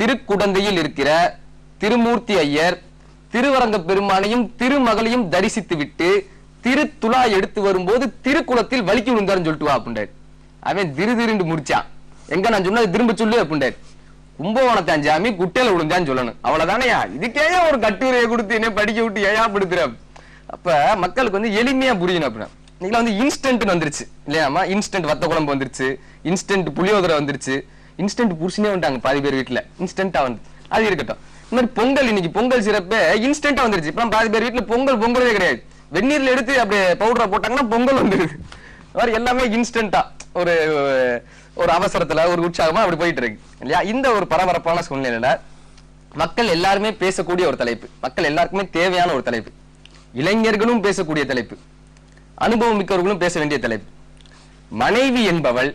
திருக்குடந்தையில் இருக்கிற திருமூர்த்தி ஐயர் திருவரங்க பெருமானையும் திருமகளையும் தரிசித்து விட்டு திருத்துலா எடுத்து வரும்போது திருக்குளத்தில் வலிக்கி விழுந்தாருன்னு சொல்லிட்டு வா அப்படின்றாரு அவன் திரு திருண்டு முடிச்சான் எங்க நான் சொன்னது திரும்ப சொல்லு அப்படின்றாரு கும்பகோணத்தான் ஜாமி குட்டையில விழுந்தான்னு சொல்லணும் அவ்வளவுதானயா இதுக்கே ஒரு கட்டுரையை கொடுத்து என்ன படிக்க விட்டு ஏயா படுத்துற அப்ப மக்களுக்கு வந்து எளிமையா புரியணும் அப்படின்னா இன்னைக்கு வந்து இன்ஸ்டன்ட் வந்துருச்சு இல்லையாமா இன்ஸ்டன்ட் வத்த குழம்பு வந்துருச்சு இன்ஸ்டன்ட் புளியோதரை வந்துருச்சு இன்ஸ்டன்ட் புருஷனே வந்துட்டாங்க பாதி பேர் வீட்டுல இன்ஸ்டன்டா வந்து அது இருக்கட்டும் இந்த மாதிரி பொங்கல் இன்னைக்கு பொங்கல் சிறப்பு இன்ஸ்டன்டா வந்துருச்சு இப்ப பாதி பேர் வீட்டுல பொங்கல் பொங்கலே கிடையாது வெந்நீர்ல எடுத்து அப்படியே பவுடரை போட்டாங்கன்னா பொங்கல் வந்துருது அது மாதிரி எல்லாமே இன்ஸ்டன்டா ஒரு ஒரு அவசரத்துல ஒரு உற்சாகமா அப்படி போயிட்டு இருக்கு இல்லையா இந்த ஒரு பரபரப்பான சூழ்நிலையில மக்கள் எல்லாருமே பேசக்கூடிய ஒரு தலைப்பு மக்கள் எல்லாருக்குமே தேவையான ஒரு தலைப்பு இளைஞர்களும் பேசக்கூடிய தலைப்பு அனுபவம் மிக்கவர்களும் பேச வேண்டிய தலைப்பு மனைவி என்பவள்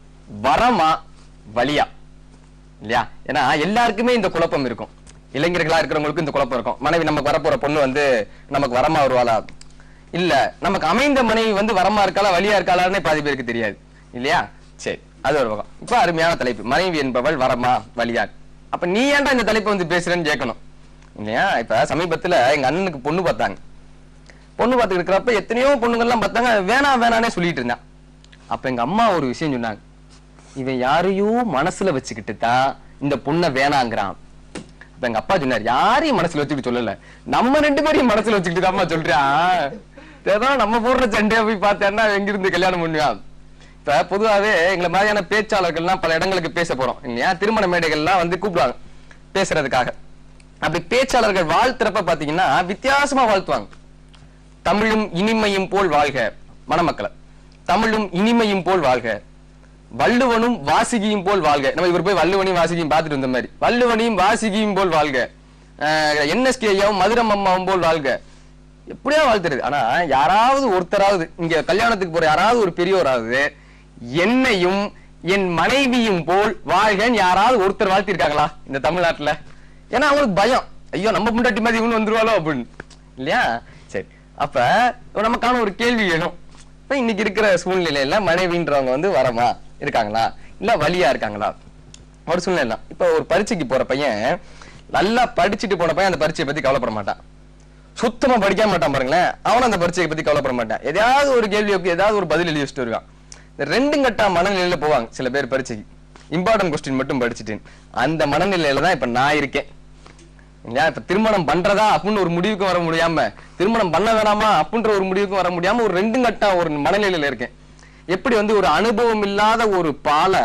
வரமா வலியா இல்லையா ஏன்னா எல்லாருக்குமே இந்த குழப்பம் இருக்கும் இளைஞர்களா இருக்கிறவங்களுக்கு இந்த குழப்பம் இருக்கும் மனைவி நமக்கு வரப்போற பொண்ணு வந்து நமக்கு வரமா வருவாளா இல்ல நமக்கு அமைந்த மனைவி வந்து வரமா இருக்காளா வலியா இருக்காளான்னு பாதி பேருக்கு தெரியாது இல்லையா சரி அது ஒரு பக்கம் இப்ப அருமையான தலைப்பு மனைவி என்பவள் வரமா வலியா அப்ப நீ ஏன்டா இந்த தலைப்பை வந்து பேசுறேன்னு கேட்கணும் இல்லையா இப்ப சமீபத்துல எங்க அண்ணனுக்கு பொண்ணு பார்த்தாங்க பொண்ணு பார்த்துட்டு இருக்கிறப்ப எத்தனையோ பொண்ணுங்கள்லாம் பார்த்தாங்க வேணாம் வேணானே சொல்லிட்டு இருந்தான் அப்ப எங்க அம்மா ஒரு விஷயம் சொன்னாங்க இவன் யாரையோ மனசுல வச்சுக்கிட்டு தான் இந்த பொண்ணை வேணாங்கிறான் அப்ப எங்க அப்பா சொன்னார் யாரையும் மனசுல வச்சுக்கிட்டு சொல்லல நம்ம ரெண்டு பேரையும் மனசுல வச்சுக்கிட்டு தான் அம்மா சொல்றான் ஏதோ நம்ம போடுற சண்டையா போய் பார்த்தேன்னா எங்கிருந்து கல்யாணம் பண்ணுவான் இப்ப பொதுவாவே எங்களை மாதிரியான பேச்சாளர்கள்லாம் பல இடங்களுக்கு பேச போறோம் இல்லையா திருமண மேடைகள்லாம் வந்து கூப்பிடுவாங்க பேசுறதுக்காக அப்படி பேச்சாளர்கள் வாழ்த்துறப்ப பாத்தீங்கன்னா வித்தியாசமா வாழ்த்துவாங்க தமிழும் இனிமையும் போல் வாழ்க மணமக்களை தமிழும் இனிமையும் போல் வாழ்க வள்ளுவனும் வாசுகியும் போல் வாழ்க நம்ம இவர் போய் வள்ளுவனையும் வாசுகியும் பார்த்துட்டு வந்த மாதிரி வள்ளுவனையும் வாசுகியும் போல் வாழ்க என்எஸ்கே ஐயாவும் மதுரம் அம்மாவும் போல் வாழ்க எப்படியா வாழ்த்துறது ஆனா யாராவது ஒருத்தராவது இங்க கல்யாணத்துக்கு போற யாராவது ஒரு பெரியோராவது என்னையும் என் மனைவியும் போல் வாழ்கன்னு யாராவது ஒருத்தர் வாழ்த்திருக்காங்களா இந்த தமிழ்நாட்டுல ஏன்னா அவங்களுக்கு பயம் ஐயோ நம்ம முண்டாட்டி மாதிரி இவனு வந்துருவாளோ அப்படின்னு இல்லையா சரி அப்ப நமக்கான ஒரு கேள்வி வேணும் இப்ப இன்னைக்கு இருக்கிற சூழ்நிலையில மனைவின்றவங்க வந்து வரமா இருக்காங்களா இல்ல வலியா இருக்காங்களா ஒரு சூழ்நிலை தான். இப்ப ஒரு பரீட்சைக்கு போற பையன் நல்லா படிச்சுட்டு போன பையன் அந்த பரீட்சையை பத்தி கவலைப்பட மாட்டான் சுத்தமா படிக்காம மாட்டான் பாருங்களேன் அவனும் அந்த பரீட்சையை பத்தி கவலைப்பட மாட்டான் எதையாவது ஒரு கேள்விக்கு ஏதாவது ஒரு பதில் எழுதி வச்சுட்டு வருவான் இந்த ரெண்டு கட்டா மனநிலையில போவாங்க சில பேர் பரீட்சைக்கு இம்பார்ட்டன்ட் கொஸ்டின் மட்டும் படிச்சுட்டேன் அந்த மனநிலையில தான் இப்ப நான் இருக்கேன் இல்லையா இப்ப திருமணம் பண்றதா அப்படின்னு ஒரு முடிவுக்கு வர முடியாம திருமணம் பண்ண வேணாமா அப்படின்ற ஒரு முடிவுக்கு வர முடியாம ஒரு ரெண்டு கட்டா ஒரு மனநிலையில இருக்கேன் எப்படி வந்து ஒரு அனுபவம் இல்லாத ஒரு பாலை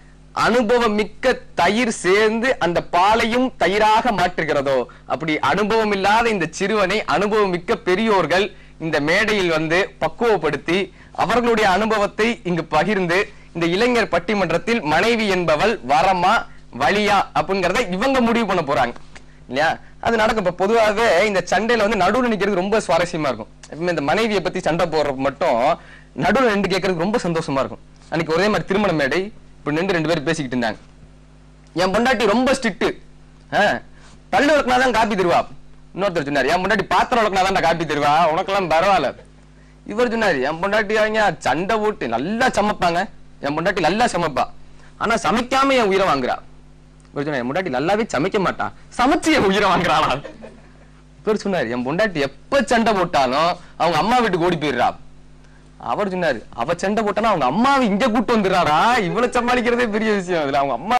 அனுபவம் மிக்க தயிர் சேர்ந்து அந்த பாலையும் தயிராக மாற்றுகிறதோ அப்படி அனுபவம் இல்லாத இந்த சிறுவனை அனுபவம் மிக்க பெரியோர்கள் இந்த மேடையில் வந்து பக்குவப்படுத்தி அவர்களுடைய அனுபவத்தை இங்கு பகிர்ந்து இந்த இளைஞர் பட்டிமன்றத்தில் மனைவி என்பவள் வரமா வழியா அப்படிங்கறத இவங்க முடிவு பண்ண போறாங்க இல்லையா அது நடக்கும் இப்ப பொதுவாகவே இந்த சண்டையில வந்து நடுவுல நிக்கிறது ரொம்ப சுவாரஸ்யமா இருக்கும் எப்பவுமே இந்த மனைவியை பத்தி சண்டை போடுறப்ப மட்டும் நடுவுல நின்று கேட்கறதுக்கு ரொம்ப சந்தோஷமா இருக்கும் அன்னைக்கு ஒரே மாதிரி திருமண மேடை இப்ப நின்று ரெண்டு பேரும் பேசிக்கிட்டு இருந்தாங்க என் பொண்டாட்டி ரொம்ப ஸ்ட்ரிக்ட் பல்லு விளக்குனா தான் காப்பி தருவா இன்னொருத்தர் சொன்னார் என் பொண்டாட்டி பாத்திரம் விளக்குனா தான் காப்பி தருவா உனக்கெல்லாம் பரவாயில்ல இவர் சொன்னாரு என் பொண்டாட்டி அவங்க சண்டை போட்டு நல்லா சமைப்பாங்க என் பொண்டாட்டி நல்லா சமைப்பா ஆனா சமைக்காம என் உயிரை வாங்குறா இவர் சொன்னார் என் பொண்டாட்டி நல்லாவே சமைக்க மாட்டான் சமைச்சு என் உயிரை வாங்குறாளா இவர் சொன்னாரு என் பொண்டாட்டி எப்ப சண்டை போட்டாலும் அவங்க அம்மா வீட்டுக்கு ஓடி போயிடுறா அவர் சொன்னாரு அவ சண்டை போட்டானா அவங்க அம்மாவை இங்க கூட்டு வந்துடுறாரா இவனை சமாளிக்கிறதே பெரிய விஷயம் அதுல அவங்க அம்மா